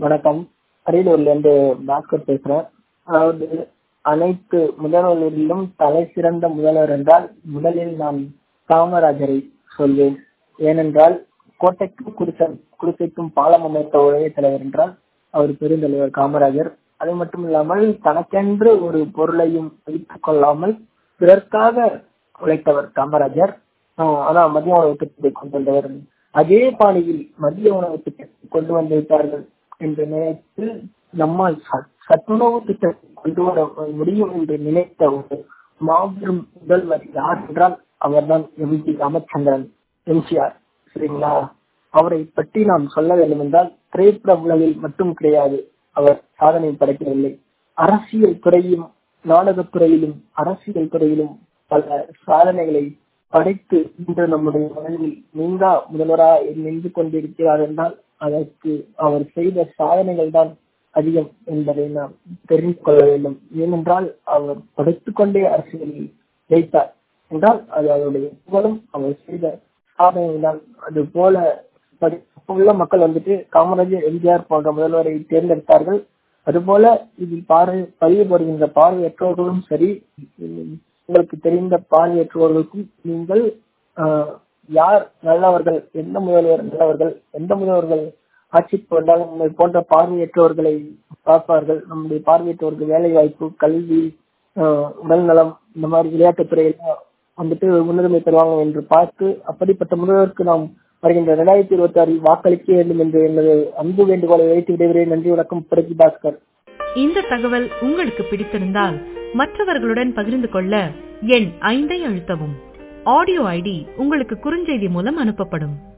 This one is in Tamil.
வணக்கம் அரியலூர்ல இருந்து பாஸ்கர் பேசுறேன் அதாவது அனைத்து முதல்வர்களிலும் தலை சிறந்த முதல்வர் என்றால் முதலில் நான் காமராஜரை சொல்வேன் ஏனென்றால் கோட்டைக்கும் குடிசை குடிசைக்கும் பாலம் அமைத்த ஒரே தலைவர் என்றால் அவர் பெருந்தலைவர் காமராஜர் அது மட்டும் இல்லாமல் தனக்கென்று ஒரு பொருளையும் வைத்துக் கொள்ளாமல் பிறர்க்காக உழைத்தவர் காமராஜர் ஆஹ் அதான் மதிய உணவு திட்டத்தை கொண்டு வந்தவர் அதே பாணியில் மதிய உணவு திட்டத்தை கொண்டு வந்து விட்டார்கள் என்று நினைத்து நம்மால் ச- சத்துணவு திட்டத்தை கொண்டு வர முடியும் என்று நினைத்த ஒரு மாபெரும் முதல்வர் யார் என்றால் அவர்தான் எம் ஜி ராமச்சந்திரன் எம்ஜிஆர் சரிங்களா அவரை பற்றி நாம் சொல்ல வேண்டும் என்றால் திரைப்பட உலகில் மட்டும் கிடையாது அவர் சாதனை படைக்கவில்லை அரசியல் துறையும் நாடகத் துறையிலும் அரசியல் துறையிலும் பல சாதனைகளை படைத்து இன்று நம்முடைய மனதில் நீங்கா முதல்வராக நின்று கொண்டிருக்கிறார் என்றால் அதற்கு அவர் செய்த சாதனைகள் தான் அதிகம் என்பதை நாம் தெரிந்து கொள்ள வேண்டும் ஏனென்றால் அவர் படித்துக் கொண்டே அரசியலில் ஜெயித்தார் என்றால் அது அவருடைய புகழும் அவர் செய்த சாதனை தான் அது போல படி- அப்ப உள்ள மக்கள் வந்துட்டு காமராஜர் எம்ஜிஆர் போன்ற முதல்வரை தேர்ந்தெடுத்தார்கள் அதுபோல இதில் பார்வை பதிவு போடுகின்ற பார்வையற்றவர்களும் சரி உம், உங்களுக்கு தெரிந்த பார்வையற்றவர்களுக்கும் நீங்கள் ஆஹ், யார் நல்லவர்கள் எந்த முதல்வர் நல்லவர்கள் எந்த முதல்வர்கள் ஆட்சிக்கு வந்தாலும் உங்களை போன்ற பார்வையற்றவர்களை பார்ப்பார்கள் நம்முடைய பார்வையற்றவர்கள் வேலை வாய்ப்பு கல்வி ஆஹ், உடல்நலம் இந்த மாதிரி விளையாட்டுத் துறையில வந்துட்டு முன்னுரிமை தருவாங்க என்று பார்த்து அப்படிப்பட்ட முதல்வருக்கு நாம் வருகின்ற இரண்டாயிரத்தி இருபத்தி ஆறில் வாக்களிக்க வேண்டும் என்று எனது அன்பு வேண்டுகோளை வைத்து விடைபெறுகிறேன் நன்றி வணக்கம் பிரதி பாஸ்கர் இந்த தகவல் உங்களுக்கு பிடித்திருந்தால் மற்றவர்களுடன் பகிர்ந்து கொள்ள எண் ஐந்தை அழுத்தவும் ஆடியோ ஐடி உங்களுக்கு குறுஞ்செய்தி மூலம் அனுப்பப்படும்